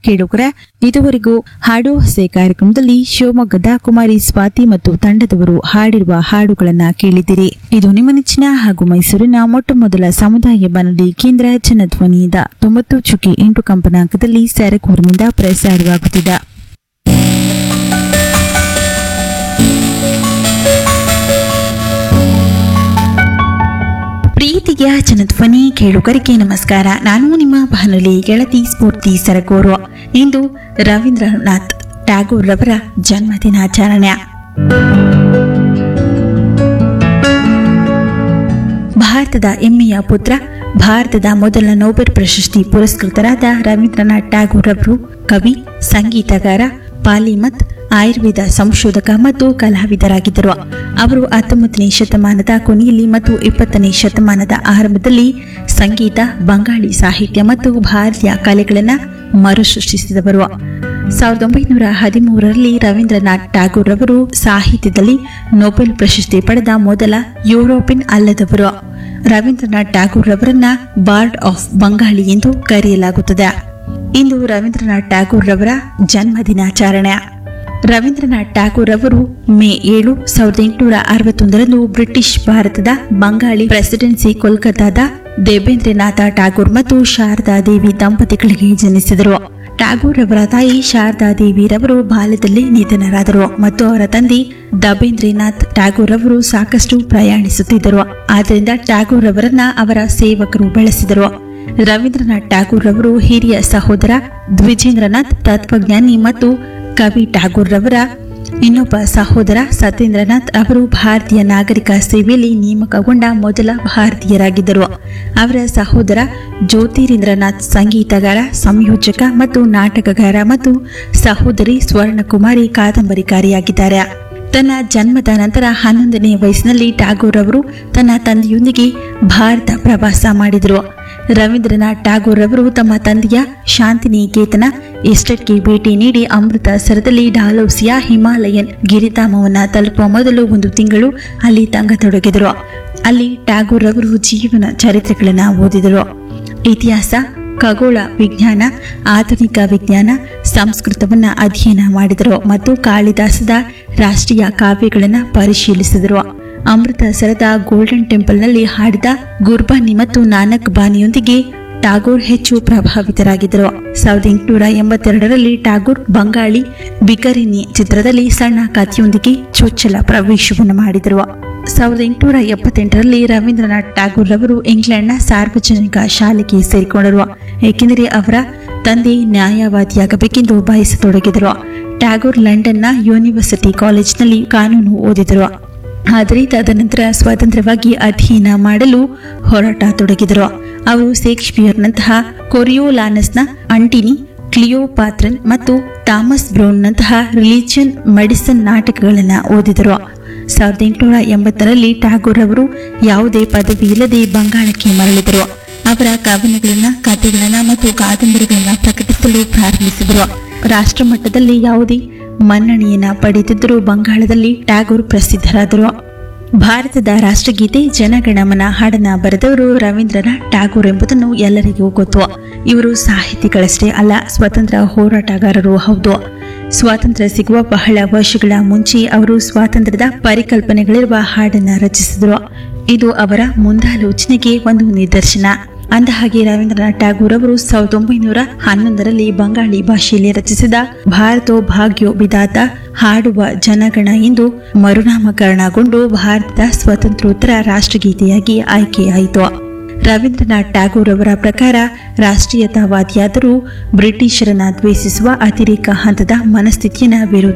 ಕೇಳುಗರ ಇದುವರೆಗೂ ಹಾಡು ಹಸೆ ಕಾರ್ಯಕ್ರಮದಲ್ಲಿ ಶಿವಮೊಗ್ಗದ ಕುಮಾರಿ ಸ್ವಾತಿ ಮತ್ತು ತಂಡದವರು ಹಾಡಿರುವ ಹಾಡುಗಳನ್ನ ಕೇಳಿದಿರಿ ಇದು ನಿಮ್ಮ ನೆಚ್ಚಿನ ಹಾಗೂ ಮೈಸೂರಿನ ಮೊಟ್ಟ ಮೊದಲ ಸಮುದಾಯ ಬಾನುಲಿ ಕೇಂದ್ರ ಜನಧ್ವನಿಯಿಂದ ತೊಂಬತ್ತು ಚುಕ್ಕಿ ಎಂಟು ಕಂಪನಾಂಕದಲ್ಲಿ ಸರಕೂರಿನಿಂದ ಪ್ರಸಾರವಾಗುತ್ತಿದೆ ಪ್ರೀತಿಯ ಜನಧ್ವನಿ ಕೇಳುಗರಿಗೆ ನಮಸ್ಕಾರ ನಾನು ನಿಮ್ಮ ಬಾನುಲಿ ಗೆಳತಿ ಸ್ಫೂರ್ತಿ ಸರಗೂರು ಇಂದು ರವೀಂದ್ರನಾಥ್ ಟ್ಯಾಗೋರ್ ರವರ ಜನ್ಮ ದಿನಾಚರಣೆ ಭಾರತದ ಹೆಮ್ಮೆಯ ಪುತ್ರ ಭಾರತದ ಮೊದಲ ನೊಬೆಲ್ ಪ್ರಶಸ್ತಿ ಪುರಸ್ಕೃತರಾದ ರವೀಂದ್ರನಾಥ್ ಟ್ಯಾಗೋರ್ ಅವರು ಕವಿ ಸಂಗೀತಗಾರ ಪಾಲಿಮತ್ ಆಯುರ್ವೇದ ಸಂಶೋಧಕ ಮತ್ತು ಕಲಾವಿದರಾಗಿದ್ದರು ಅವರು ಹತ್ತೊಂಬತ್ತನೇ ಶತಮಾನದ ಕೊನೆಯಲ್ಲಿ ಮತ್ತು ಇಪ್ಪತ್ತನೇ ಶತಮಾನದ ಆರಂಭದಲ್ಲಿ ಸಂಗೀತ ಬಂಗಾಳಿ ಸಾಹಿತ್ಯ ಮತ್ತು ಭಾರತೀಯ ಕಲೆಗಳನ್ನು ಮರುಸೃಷ್ಟಿಸಿದವರು ಸಾವಿರದ ಒಂಬೈನೂರ ಹದಿಮೂರರಲ್ಲಿ ರವೀಂದ್ರನಾಥ್ ಟ್ಯಾಗೋರ್ ಅವರು ಸಾಹಿತ್ಯದಲ್ಲಿ ನೊಬೆಲ್ ಪ್ರಶಸ್ತಿ ಪಡೆದ ಮೊದಲ ಯುರೋಪಿಯನ್ ಅಲ್ಲದವರು ರವೀಂದ್ರನಾಥ್ ಟ್ಯಾಗೋರ್ ಅವರನ್ನ ಬಾರ್ಡ್ ಆಫ್ ಬಂಗಾಳಿ ಎಂದು ಕರೆಯಲಾಗುತ್ತದೆ ಇಂದು ರವೀಂದ್ರನಾಥ್ ಟ್ಯಾಗೋರ್ ರವರ ಜನ್ಮ ದಿನಾಚರಣೆ ರವೀಂದ್ರನಾಥ್ ಟ್ಯಾಗೋರ್ ಅವರು ಮೇ ಏಳು ಸಾವಿರದ ಎಂಟುನೂರ ಅರವತ್ತೊಂದರಂದು ಬ್ರಿಟಿಷ್ ಭಾರತದ ಬಂಗಾಳಿ ಪ್ರೆಸಿಡೆನ್ಸಿ ಕೋಲ್ಕತ್ತಾದ ದೇಬೇಂದ್ರನಾಥ ಟ್ಯಾಗೋರ್ ಮತ್ತು ಶಾರದಾ ದೇವಿ ದಂಪತಿಗಳಿಗೆ ಜನಿಸಿದರು ಟ್ಯಾಗೋರ್ ಅವರ ತಾಯಿ ಶಾರದಾ ದೇವಿರವರು ಬಾಲ್ಯದಲ್ಲಿ ನಿಧನರಾದರು ಮತ್ತು ಅವರ ತಂದೆ ದಬೇಂದ್ರನಾಥ್ ಟ್ಯಾಗೋರ್ ಅವರು ಸಾಕಷ್ಟು ಪ್ರಯಾಣಿಸುತ್ತಿದ್ದರು ಆದ್ದರಿಂದ ಟ್ಯಾಗೋರ್ ಅವರನ್ನ ಅವರ ಸೇವಕರು ಬೆಳೆಸಿದರು ರವೀಂದ್ರನಾಥ್ ಟ್ಯಾಗೋರ್ ಅವರು ಹಿರಿಯ ಸಹೋದರ ದ್ವಿಜೇಂದ್ರನಾಥ್ ತತ್ವಜ್ಞಾನಿ ಮತ್ತು ಕವಿ ಟ್ಯಾಗೋರ್ ರವರ ಇನ್ನೊಬ್ಬ ಸಹೋದರ ಸತ್ಯೇಂದ್ರನಾಥ್ ಅವರು ಭಾರತೀಯ ನಾಗರಿಕ ಸೇವೆಯಲ್ಲಿ ನೇಮಕಗೊಂಡ ಮೊದಲ ಭಾರತೀಯರಾಗಿದ್ದರು ಅವರ ಸಹೋದರ ಜ್ಯೋತಿರೀಂದ್ರನಾಥ್ ಸಂಗೀತಗಾರ ಸಂಯೋಜಕ ಮತ್ತು ನಾಟಕಗಾರ ಮತ್ತು ಸಹೋದರಿ ಸ್ವರ್ಣಕುಮಾರಿ ಕಾದಂಬರಿಕಾರಿಯಾಗಿದ್ದಾರೆ ತನ್ನ ಜನ್ಮದ ನಂತರ ಹನ್ನೊಂದನೇ ವಯಸ್ಸಿನಲ್ಲಿ ಟ್ಯಾಗೋರ್ ಅವರು ತನ್ನ ತಂದೆಯೊಂದಿಗೆ ಭಾರತ ಪ್ರವಾಸ ಮಾಡಿದರು ರವೀಂದ್ರನಾಥ್ ಟ್ಯಾಗೋರ್ ಅವರು ತಮ್ಮ ತಂದೆಯ ಶಾಂತಿನಿಕೇತನ ಎಸ್ಟೇಟ್ಗೆ ಭೇಟಿ ನೀಡಿ ಅಮೃತಸರದಲ್ಲಿ ಡಾಲೌಸಿಯಾ ಹಿಮಾಲಯನ್ ಗಿರಿಧಾಮವನ್ನು ತಲುಪುವ ಮೊದಲು ಒಂದು ತಿಂಗಳು ಅಲ್ಲಿ ತಂಗತೊಡಗಿದರು ಅಲ್ಲಿ ಟ್ಯಾಗೋರ್ ಅವರು ಜೀವನ ಚರಿತ್ರೆಗಳನ್ನು ಓದಿದರು ಇತಿಹಾಸ ಖಗೋಳ ವಿಜ್ಞಾನ ಆಧುನಿಕ ವಿಜ್ಞಾನ ಸಂಸ್ಕೃತವನ್ನ ಅಧ್ಯಯನ ಮಾಡಿದರು ಮತ್ತು ಕಾಳಿದಾಸದ ರಾಷ್ಟ್ರೀಯ ಕಾವ್ಯಗಳನ್ನು ಪರಿಶೀಲಿಸಿದರು ಅಮೃತಸರದ ಗೋಲ್ಡನ್ ಟೆಂಪಲ್ನಲ್ಲಿ ಹಾಡಿದ ಗುರ್ಬಾನಿ ಮತ್ತು ನಾನಕ್ ಬಾನಿಯೊಂದಿಗೆ ಟಾಗೋರ್ ಹೆಚ್ಚು ಪ್ರಭಾವಿತರಾಗಿದ್ದರು ಸಾವಿರದ ಎಂಟುನೂರ ಎಂಬತ್ತೆರಡರಲ್ಲಿ ಟಾಗೋರ್ ಬಂಗಾಳಿ ಬಿಕರಿನಿ ಚಿತ್ರದಲ್ಲಿ ಸಣ್ಣ ಕಥೆಯೊಂದಿಗೆ ಚೊಚ್ಚಲ ಪ್ರವೇಶವನ್ನು ಮಾಡಿದರು ಸಾವಿರದ ಎಂಟುನೂರ ಎಪ್ಪತ್ತೆಂಟರಲ್ಲಿ ರವೀಂದ್ರನಾಥ್ ಟ್ಯಾಗೋರ್ ರವರು ಇಂಗ್ಲೆಂಡ್ನ ಸಾರ್ವಜನಿಕ ಶಾಲೆಗೆ ಸೇರಿಕೊಂಡರು ಏಕೆಂದರೆ ಅವರ ತಂದೆ ನ್ಯಾಯವಾದಿಯಾಗಬೇಕೆಂದು ಬಯಸತೊಡಗಿದರು ಟ್ಯಾಗೋರ್ ಲಂಡನ್ನ ಯೂನಿವರ್ಸಿಟಿ ಕಾಲೇಜಿನಲ್ಲಿ ಕಾನೂನು ಓದಿದರು ಆದರೆ ತದನಂತರ ಸ್ವತಂತ್ರವಾಗಿ ಅಧ್ಯಯನ ಮಾಡಲು ಹೋರಾಟ ತೊಡಗಿದರು ಅವರು ಶೇಕ್ಸ್ಪಿಯರ್ನಂತಹ ಕೊರಿಯೋಲಾನಸ್ನ ಅಂಟಿನಿ ಕ್ಲಿಯೋಪಾತ್ರನ್ ಮತ್ತು ಥಾಮಸ್ ಬ್ರೌನ್ನಂತಹ ರಿಲಿಜಿಯನ್ ಮೆಡಿಸನ್ ನಾಟಕಗಳನ್ನು ಓದಿದರು ಸಾವಿರದ ಎಂಟುನೂರ ಎಂಬತ್ತರಲ್ಲಿ ಟ್ಯಾಗೋರ್ ಅವರು ಯಾವುದೇ ಪದವಿ ಇಲ್ಲದೆ ಬಂಗಾಳಕ್ಕೆ ಮರಳಿದರು ಅವರ ಕವನಗಳನ್ನ ಕಥೆಗಳನ್ನ ಮತ್ತು ಕಾದಂಬರಿಗಳನ್ನ ಪ್ರಕಟಿಸಲು ಪ್ರಾರಂಭಿಸಿದರು ರಾಷ್ಟ್ರಮಟ್ಟದಲ್ಲಿ ಯಾವುದೇ ಮನ್ನಣೆಯನ್ನ ಪಡೆದಿದ್ದರೂ ಬಂಗಾಳದಲ್ಲಿ ಟ್ಯಾಗೋರ್ ಪ್ರಸಿದ್ಧರಾದರು ಭಾರತದ ರಾಷ್ಟ್ರಗೀತೆ ಜನಗಣಮನ ಹಾಡನ್ನ ಬರೆದವರು ರವೀಂದ್ರನಾಥ್ ಟ್ಯಾಗೋರ್ ಎಂಬುದನ್ನು ಎಲ್ಲರಿಗೂ ಗೊತ್ತು ಇವರು ಸಾಹಿತಿಗಳಷ್ಟೇ ಅಲ್ಲ ಸ್ವತಂತ್ರ ಹೋರಾಟಗಾರರು ಹೌದು ಸ್ವಾತಂತ್ರ್ಯ ಸಿಗುವ ಬಹಳ ವರ್ಷಗಳ ಮುಂಚೆ ಅವರು ಸ್ವಾತಂತ್ರ್ಯದ ಪರಿಕಲ್ಪನೆಗಳಿರುವ ಹಾಡನ್ನ ರಚಿಸಿದರು ಇದು ಅವರ ಮುಂದಾಲೋಚನೆಗೆ ಒಂದು ನಿದರ್ಶನ ಅಂದಹಾಗೆ ರವೀಂದ್ರನಾಥ್ ಟ್ಯಾಗೋರ್ ಅವರು ಸಾವಿರದ ಒಂಬೈನೂರ ಹನ್ನೊಂದರಲ್ಲಿ ಬಂಗಾಳಿ ಭಾಷೆಯಲ್ಲಿ ರಚಿಸಿದ ಭಾರತೋ ಭಾಗ್ಯೋ ವಿಧಾತ ಹಾಡುವ ಜನಗಣ ಎಂದು ಮರುನಾಮಕರಣಗೊಂಡು ಭಾರತದ ಸ್ವತಂತ್ರೋತ್ತರ ರಾಷ್ಟ್ರಗೀತೆಯಾಗಿ ಆಯ್ಕೆಯಾಯಿತು ರವೀಂದ್ರನಾಥ್ ಟ್ಯಾಗೋರ್ ಅವರ ಪ್ರಕಾರ ರಾಷ್ಟ್ರೀಯತಾವಾದಿಯಾದರೂ ಬ್ರಿಟಿಷರನ್ನ ದ್ವೇಷಿಸುವ ಅತಿರೇಕ ಹಂತದ ಮನಸ್ಥಿತಿಯನ್ನ ವಿರೋಧ